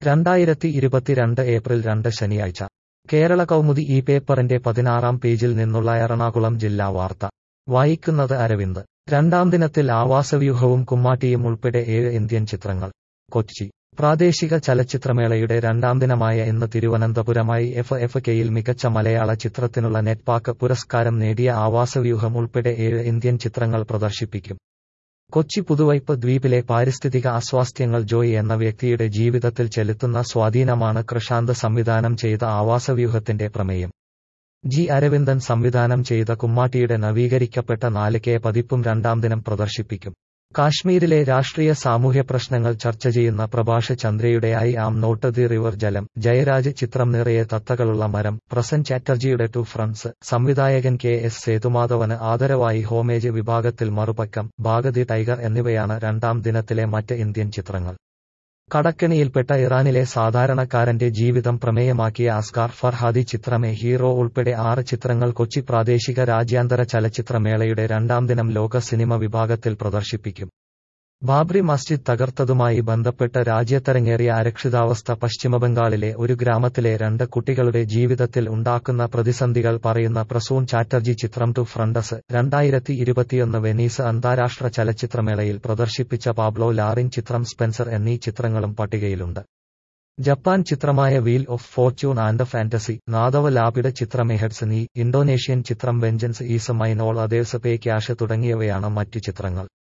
രണ്ടായിരത്തി ഇരുപത്തിരണ്ട് ഏപ്രിൽ രണ്ട് ശനിയാഴ്ച കേരള കൗമുദി ഈ പേപ്പറിന്റെ പതിനാറാം പേജിൽ നിന്നുള്ള എറണാകുളം ജില്ലാ വാർത്ത വായിക്കുന്നത് അരവിന്ദ് രണ്ടാം ദിനത്തിൽ ആവാസവ്യൂഹവും കുമ്മാട്ടിയും ഉൾപ്പെടെ ഏഴ് ഇന്ത്യൻ ചിത്രങ്ങൾ കൊച്ചി പ്രാദേശിക ചലച്ചിത്രമേളയുടെ രണ്ടാം ദിനമായ ഇന്ന് തിരുവനന്തപുരമായി എഫ് എഫ് കെയിൽ മികച്ച മലയാള ചിത്രത്തിനുള്ള നെറ്റ്പാക്ക് പുരസ്കാരം നേടിയ ആവാസവ്യൂഹം ഉൾപ്പെടെ ഏഴ് ഇന്ത്യൻ ചിത്രങ്ങൾ പ്രദർശിപ്പിക്കും കൊച്ചി പുതുവൈപ്പ് ദ്വീപിലെ പാരിസ്ഥിതിക അസ്വാസ്ഥ്യങ്ങൾ ജോയ് എന്ന വ്യക്തിയുടെ ജീവിതത്തിൽ ചെലുത്തുന്ന സ്വാധീനമാണ് കൃഷാന്ത് സംവിധാനം ചെയ്ത ആവാസവ്യൂഹത്തിന്റെ പ്രമേയം ജി അരവിന്ദൻ സംവിധാനം ചെയ്ത കുമ്മാട്ടിയുടെ നവീകരിക്കപ്പെട്ട നാല് കെ പതിപ്പും രണ്ടാം ദിനം പ്രദർശിപ്പിക്കും കാശ്മീരിലെ രാഷ്ട്രീയ സാമൂഹ്യ പ്രശ്നങ്ങൾ ചർച്ച ചെയ്യുന്ന പ്രഭാഷ ചന്ദ്രയുടെ I am not the river Jalam Jayaraj ചിത്രം നിറയെ തത്തകളുള്ള മരം പ്രസൻ ചാറ്റർജിയുടെ ടു ഫ്രണ്ട്സ് സംവിധായകൻ കെ എസ് സേതുമാധവന് ആദരവായി ഹോമേജ് വിഭാഗത്തിൽ മറുപക്കം ഭാഗതി ടൈഗർ എന്നിവയാണ് രണ്ടാം ദിനത്തിലെ മറ്റ് ഇന്ത്യൻ ചിത്രങ്ങൾ കടക്കെണിയിൽപ്പെട്ട ഇറാനിലെ സാധാരണക്കാരന്റെ ജീവിതം പ്രമേയമാക്കിയ അസ്കാർ ഫർഹാദി ചിത്രമേ ഹീറോ ഉൾപ്പെടെ ആറ് ചിത്രങ്ങൾ കൊച്ചി പ്രാദേശിക രാജ്യാന്തര ചലച്ചിത്രമേളയുടെ രണ്ടാം ദിനം ലോക സിനിമ വിഭാഗത്തിൽ പ്രദർശിപ്പിക്കും ബാബ്രി മസ്ജിദ് തകർത്തതുമായി ബന്ധപ്പെട്ട് രാജ്യത്തരങ്ങേറിയ അരക്ഷിതാവസ്ഥ പശ്ചിമബംഗാളിലെ ഒരു ഗ്രാമത്തിലെ രണ്ട് കുട്ടികളുടെ ജീവിതത്തിൽ ഉണ്ടാക്കുന്ന പ്രതിസന്ധികൾ പറയുന്ന പ്രസൂൺ ചാറ്റർജി ചിത്രം ടു ഫ്രണ്ടസ് രണ്ടായിരത്തി ഇരുപത്തിയൊന്ന് വെനീസ് അന്താരാഷ്ട്ര ചലച്ചിത്രമേളയിൽ പ്രദർശിപ്പിച്ച പാബ്ലോ ലാറിൻ ചിത്രം സ്പെൻസർ എന്നീ ചിത്രങ്ങളും പട്ടികയിലുണ്ട് ജപ്പാൻ ചിത്രമായ wheel of fortune and fantasy Nadav Lapid ചിത്രം എഹഡ്സ് നീ ഇന്തോനേഷ്യൻ ചിത്രം vengeance is mine all others pay cash തുടങ്ങിയവയാണ് മറ്റു ചിത്രങ്ങൾ